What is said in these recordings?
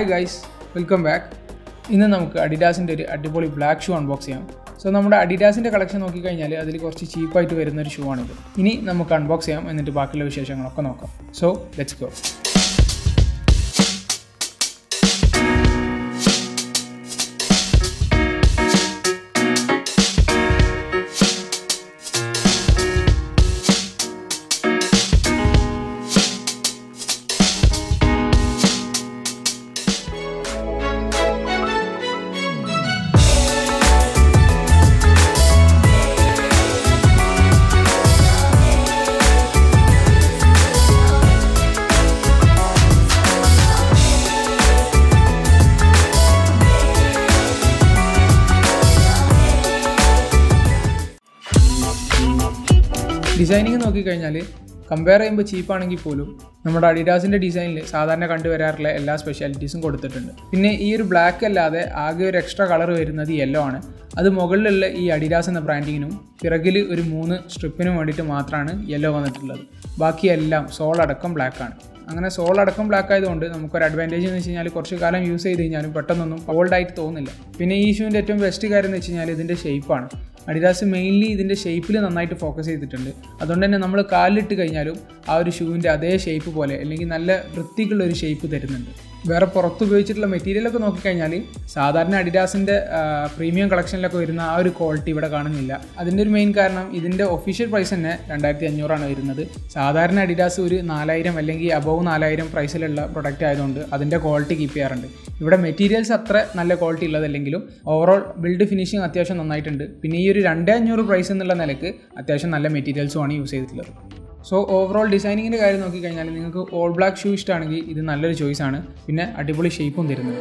hi guys welcome back ഇന്ന് നമുക്ക് അഡിഡാസിൻ്റെ ഒരു അടിപൊളി ബ്ലാക്ക് ഷൂ അൺബോക്സ് ചെയ്യാം സോ നമ്മുടെ അഡിഡാസിൻ്റെ കളക്ഷൻ നോക്കിക്കഴിഞ്ഞാൽ അതിൽ കുറച്ച് ചീപ്പായിട്ട് വരുന്ന ഒരു ഷൂ ആണിത് ഇനി നമുക്ക് അൺബോക്സ് ചെയ്യാം എന്നിട്ട് ബാക്കിയുള്ള വിശേഷങ്ങളൊക്കെ നോക്കാം സോ ലെറ്റ്സ് ഗോ ഡിസൈനിങ് നോക്കിക്കഴിഞ്ഞാൽ കമ്പയർ ചെയ്യുമ്പോൾ ചീപ്പാണെങ്കിൽ പോലും നമ്മുടെ അഡിഡാസിൻ്റെ ഡിസൈനിൽ സാധാരണ കണ്ടുവരാറുള്ള എല്ലാ സ്പെഷ്യാലിറ്റീസും കൊടുത്തിട്ടുണ്ട് പിന്നെ ഈ ഒരു ബ്ലാക്ക് അല്ലാതെ ആകെ ഒരു എക്സ്ട്രാ കളർ വരുന്നത് യെല്ലോ ആണ് അത് മുകളിലുള്ള ഈ അഡിഡാസ് എന്ന ബ്രാൻഡിങ്ങിനും പിറകിൽ ഒരു മൂന്ന് സ്ട്രിപ്പിനും വേണ്ടിയിട്ട് മാത്രമാണ് യെല്ലോ വന്നിട്ടുള്ളത് ബാക്കിയെല്ലാം സോൾ അടക്കം ബ്ലാക്ക് ആണ് അങ്ങനെ സോൾ അടക്കം ബ്ലാക്ക് ആയതുകൊണ്ട് നമുക്കൊരു അഡ്വാൻറ്റേജ് എന്ന് വെച്ച് കഴിഞ്ഞാൽ കുറച്ച് കാലം യൂസ് ചെയ്ത് കഴിഞ്ഞാലും പെട്ടെന്നൊന്നും ഓൾഡ് ആയിട്ട് തോന്നില്ല പിന്നെ ഈ ഷൂവിൻ്റെ ഏറ്റവും ബെസ്റ്റ് കാര്യം എന്ന് വെച്ച് കഴിഞ്ഞാൽ ഇതിൻ്റെ ഷേപ്പാണ് അഡിഡാസ് മെയിൻലി ഇതിൻ്റെ ഷേപ്പിൽ നന്നായിട്ട് ഫോക്കസ് ചെയ്തിട്ടുണ്ട് അതുകൊണ്ട് തന്നെ നമ്മൾ കാലിലിട്ട് കഴിഞ്ഞാലും ആ ഒരു ഷൂവിൻ്റെ അതേ ഷേപ്പ് പോലെ അല്ലെങ്കിൽ നല്ല വൃത്തിക്കുള്ള ഒരു ഷേപ്പ് തരുന്നുണ്ട് വേറെ പുറത്ത് ഉപയോഗിച്ചിട്ടുള്ള മെറ്റീരിയലൊക്കെ നോക്കിക്കഴിഞ്ഞാൽ സാധാരണ അഡിഡാസിൻ്റെ പ്രീമിയം കളക്ഷനിലൊക്കെ വരുന്ന ആ ഒരു ക്വാളിറ്റി ഇവിടെ കാണുന്നില്ല അതിൻ്റെ ഒരു മെയിൻ കാരണം ഇതിൻ്റെ ഒഫീഷ്യൽ പ്രൈസ് തന്നെ രണ്ടായിരത്തി അഞ്ഞൂറാണ് വരുന്നത് സാധാരണ അഡിഡാസ് ഒരു നാലായിരം അല്ലെങ്കിൽ അബവ് നാലായിരം പ്രൈസിലുള്ള പ്രൊഡക്റ്റ് ആയതുകൊണ്ട് അതിൻ്റെ ക്വാളിറ്റി കീപ്പ് ചെയ്യാറുണ്ട് ഇവിടെ മെറ്റീരിയൽസ് അത്ര നല്ല ക്വാളിറ്റി ഉള്ളതല്ലെങ്കിലും ഓവറോൾ ബിൽഡ് ഫിനിഷിങ് അത്യാവശ്യം നന്നായിട്ടുണ്ട് പിന്നെ ഈ ഒരു രണ്ടേ അഞ്ഞൂറ് പ്രൈസ് എന്നുള്ള നിലക്ക് അത്യാവശ്യം നല്ല മെറ്റീരിയൽസുമാണ് യൂസ് ചെയ്തിട്ടുള്ളത് സോ ഓവറോൾ ഡിസൈനിങ്ങിൻ്റെ കാര്യം നോക്കിക്കഴിഞ്ഞാൽ നിങ്ങൾക്ക് ഓൾ ബ്ലാക്ക് ഷൂ ഇഷ്ടമാണെങ്കിൽ ഇത് നല്ലൊരു ചോയ്സ് ആണ് പിന്നെ അടിപൊളി ഷേപ്പും തരുന്നത്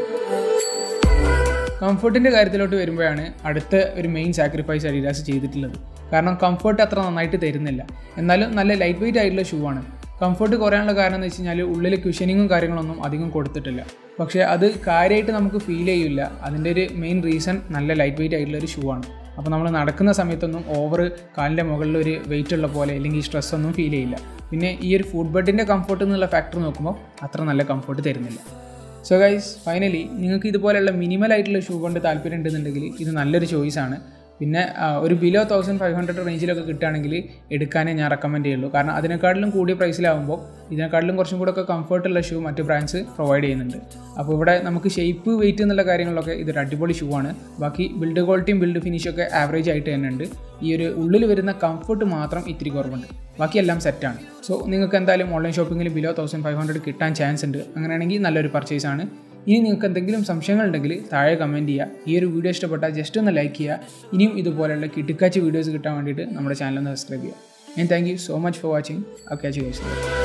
കംഫർട്ടിൻ്റെ കാര്യത്തിലോട്ട് വരുമ്പോഴാണ് അടുത്ത ഒരു മെയിൻ സാക്രിഫൈസ് അഡിഡാസ് ചെയ്തിട്ടുള്ളത് കാരണം കംഫർട്ട് അത്ര നന്നായിട്ട് തരുന്നില്ല എന്നാലും നല്ല ലൈറ്റ് വെയിറ്റ് ആയിട്ടുള്ള ഷൂ ആണ് കംഫർട്ട് കുറയാനുള്ള കാരണം എന്ന് വെച്ച് കഴിഞ്ഞാൽ ഉള്ളിൽ ക്വിഷനിങ്ങും കാര്യങ്ങളൊന്നും അധികം കൊടുത്തിട്ടില്ല പക്ഷേ അത് കാര്യമായിട്ട് നമുക്ക് ഫീൽ ചെയ്യില്ല അതിൻ്റെ ഒരു മെയിൻ റീസൺ നല്ല ലൈറ്റ് വെയിറ്റ് ആയിട്ടുള്ള ഒരു ഷൂ ആണ് അപ്പോൾ നമ്മൾ നടക്കുന്ന സമയത്തൊന്നും ഓവർ കാലിൻ്റെ മുകളിൽ ഒരു വെയിറ്റ് ഉള്ള പോലെ അല്ലെങ്കിൽ സ്ട്രെസ് ഒന്നും ഫീൽ ചെയ്യില്ല പിന്നെ ഈ ഒരു ഫുഡ് ബെഡിൻ്റെ കംഫർട്ട് എന്നുള്ള ഫാക്ടർ നോക്കുമ്പോൾ അത്ര നല്ല കംഫർട്ട് തരുന്നില്ല സോ ഗൈസ് ഫൈനലി നിങ്ങൾക്ക് ഇതുപോലെയുള്ള മിനിമൽ ആയിട്ടുള്ള ഷൂ കൊണ്ട് താല്പര്യം ഉണ്ടെന്നുണ്ടെങ്കിൽ ഇത് നല്ലൊരു ചോയ്സാണ് പിന്നെ ഒരു ബിലോ തൗസൻഡ് ഫൈവ് ഹൺഡ്രഡ് റേഞ്ചിലൊക്കെ കിട്ടുകയാണെങ്കിൽ എടുക്കാനേ ഞാൻ റെക്കമെൻഡ് ചെയ്യുള്ളൂ കാരണം അതിനെക്കാട്ടിലും കൂടിയ പ്രൈസിലാവുമ്പോൾ ഇതിനെക്കാട്ടിലും കുറച്ചും കൂടെ ഒക്കെ കംഫർട്ടുള്ള ഷൂ മറ്റ് ബ്രാൻഡ്സ് പ്രൊവൈഡ് ചെയ്യുന്നുണ്ട് അപ്പോൾ ഇവിടെ നമുക്ക് ഷേപ്പ് വെയിറ്റ് എന്നുള്ള കാര്യങ്ങളൊക്കെ ഇതൊരു അടിപൊളി ഷൂ ആണ് ബാക്കി ബിൽഡ് ക്വാളിറ്റിയും ബിൽഡ് ഫിനിഷൊക്കെ ആവറേജ് ആയിട്ട് തന്നെ ഉണ്ട് ഈ ഒരു ഉള്ളിൽ വരുന്ന കംഫർട്ട് മാത്രം ഇത്തിരി കുറവുണ്ട് ബാക്കിയെല്ലാം സെറ്റാണ് സോ നിങ്ങൾക്ക് എന്തായാലും ഓൺലൈൻ ഷോപ്പിങ്ങിൽ ബിലോ തൗസൻഡ് ഫൈവ് ഹൺഡ്രഡ് കിട്ടാൻ ചാൻസ് ഉണ്ട് അങ്ങനെയാണെങ്കിൽ നല്ലൊരു പർച്ചേസ് ആണ് ഇനി നിങ്ങൾക്ക് എന്തെങ്കിലും സംശയങ്ങൾ ഉണ്ടെങ്കിൽ താഴെ കമൻറ്റ് ചെയ്യുക ഈ ഒരു വീഡിയോ ഇഷ്ടപ്പെട്ടാൽ ജസ്റ്റ് ഒന്ന് ലൈക്ക് ചെയ്യുക ഇനിയും ഇതുപോലെയുള്ള കിട്ടുക്കാച്ച് വീഡിയോസ് കിട്ടാൻ വേണ്ടിയിട്ട് നമ്മുടെ ചാനൽ ഒന്ന് സബ്സ്ക്രൈബ് ചെയ്യുക and thank you so much for watching okay guys